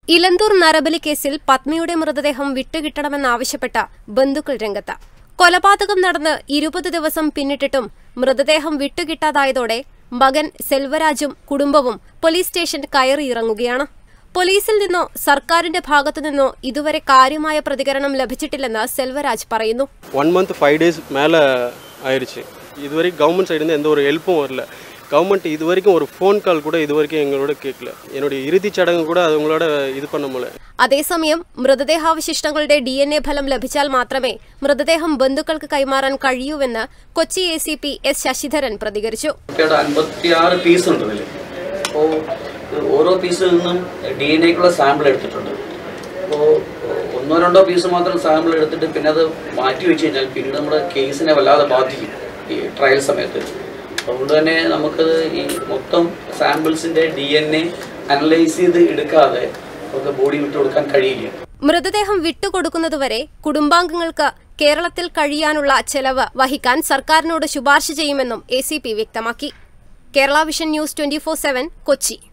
ഇലന്തൂർ നരബലി കേസിൽ പത്നിയുടെ മൃതദേഹം വിട്ടുകിട്ടണമെന്നാവശ്യപ്പെട്ട ബന്ധുക്കൾ രംഗത്ത് കൊലപാതകം നടന്ന് ഇരുപത് ദിവസം പിന്നിട്ടിട്ടും മൃതദേഹം വിട്ടുകിട്ടാതായതോടെ മകൻ സെൽവരാജും കുടുംബവും പോലീസ് സ്റ്റേഷൻ കയറിയിറങ്ങുകയാണ് പോലീസിൽ നിന്നോ സർക്കാരിന്റെ ഭാഗത്തുനിന്നോ ഇതുവരെ കാര്യമായ പ്രതികരണം ലഭിച്ചിട്ടില്ലെന്ന് സെൽവരാജ് പറയുന്നു ஒன் மந்த் ஃபைவ் டேஸ் மேலே ஆயிடுச்சு இது வரைக்கும் கவர்மெண்ட் சைடுலேருந்து எந்த ஒரு ஹெல்ப்பும் வரல கவர்மெண்ட் இது வரைக்கும் ஒரு ஃபோன் கால் கூட இது வரைக்கும் எங்களோட கேட்கல என்னுடைய இறுதிச் சடங்கு கூட அவங்களோட இது பண்ண முடியல അതേസമയം മൃതദേഹാവശിഷ്ടങ്ങളുടെ ഡി എൻ എ ഫലം ലഭിച്ചാൽ മാത്രമേ മൃതദേഹം ബന്ധുക്കൾക്ക് കൈമാറാൻ കഴിയൂവെന്ന് Kochi A C P S Sasidharan പ്രതികരിച്ചു കുട്ടിയുടെ അൻപത്തിയാറ് പീസ് ഉണ്ട് ഇതിൽ അപ്പോൾ ഓരോ പീസിൽ നിന്നും ഡി എൻ എക്കുള്ള സാമ്പിൾ എടുത്തിട്ടുണ്ട് അപ്പോൾ ഒന്നോ രണ്ടോ പീസ് മാത്രം സാമ്പിൾ എടുത്തിട്ട് പിന്നെ അത് മാറ്റി വെച്ച് കഴിഞ്ഞാൽ പിന്നീട് നമ്മുടെ കേസിനെ വല്ലാതെ ബാധിക്കും ഈ ട്രയൽ സമയത്ത് അതുകൊണ്ട് തന്നെ നമുക്ക് ഈ മൊത്തം സാമ്പിൾസിൻ്റെ ഡി എൻ എ അനലൈസ് ചെയ്ത് എടുക്കാതെ നമുക്ക് ബോഡി വിട്ടു കൊടുക്കാൻ കഴിയില്ല മൃതദേഹം വിട്ടുകൊടുക്കുന്നതുവരെ കുടുംബാംഗങ്ങൾക്ക് കേരളത്തിൽ കഴിയാനുള്ള ചെലവ് വഹിക്കാൻ സർക്കാരിനോട് ശുപാർശ ചെയ്യുമെന്നും എ സി പി വ്യക്തമാക്കി Kerala vision news twenty four seven Kochi